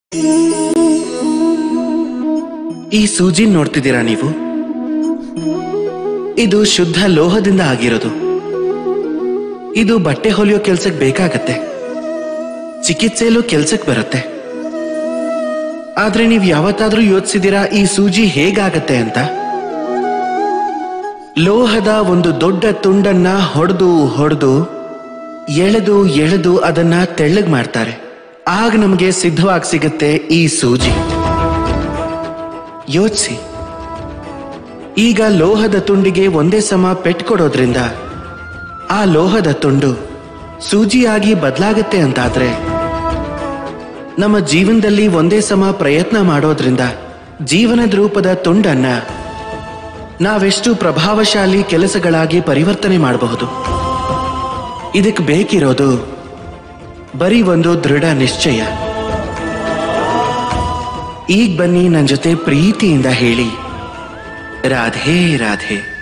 ಈ ಸೂಜಿ ನೋಡ್ತಿದ್ದೀರಾ ನೀವು ಇದು ಶುದ್ಧ ಲೋಹದಿಂದ ಆಗಿರೋದು ಇದು ಬಟ್ಟೆ ಹೊಲಿಯೋ ಕೆಲ್ಸಕ್ಕೆ ಬೇಕಾಗತ್ತೆ ಚಿಕಿತ್ಸೆಯಲ್ಲೂ ಕೆಲ್ಸಕ್ಕೆ ಬರುತ್ತೆ ಆದ್ರೆ ನೀವು ಯಾವತ್ತಾದ್ರೂ ಯೋಚಿಸಿದಿರಾ ಈ ಸೂಜಿ ಹೇಗಾಗತ್ತೆ ಅಂತ ಲೋಹದ ಒಂದು ದೊಡ್ಡ ತುಂಡನ್ನ ಹೊಡೆದು ಹೊಡೆದು ಎಳೆದು ಎಳೆದು ಅದನ್ನ ತೆಳ್ಳಗ್ ಮಾಡ್ತಾರೆ ಆಗ ನಮಗೆ ಸಿದ್ಧವಾಗಿ ಸಿಗುತ್ತೆ ಈ ಸೂಜಿ ಯೋಚಿಸಿ ಈಗ ಲೋಹದ ತುಂಡಿಗೆ ಒಂದೇ ಸಮ ಪೆಟ್ ಕೊಡೋದ್ರಿಂದ ಆ ಲೋಹದ ತುಂಡು ಸೂಜಿಯಾಗಿ ಬದಲಾಗತ್ತೆ ಅಂತಾದ್ರೆ ನಮ್ಮ ಜೀವನದಲ್ಲಿ ಒಂದೇ ಸಮ ಪ್ರಯತ್ನ ಮಾಡೋದ್ರಿಂದ ಜೀವನದ ರೂಪದ ತುಂಡನ್ನ ನಾವೆಷ್ಟು ಪ್ರಭಾವಶಾಲಿ ಕೆಲಸಗಳಾಗಿ ಪರಿವರ್ತನೆ ಮಾಡಬಹುದು ಇದಕ್ಕೆ ಬೇಕಿರೋದು ಬರೀ ಒಂದು ದೃಢ ನಿಶ್ಚಯ ಈಗ ಬನ್ನಿ ನನ್ನ ಜೊತೆ ಪ್ರೀತಿಯಿಂದ ಹೇಳಿ ರಾಧೆ ರಾಧೆ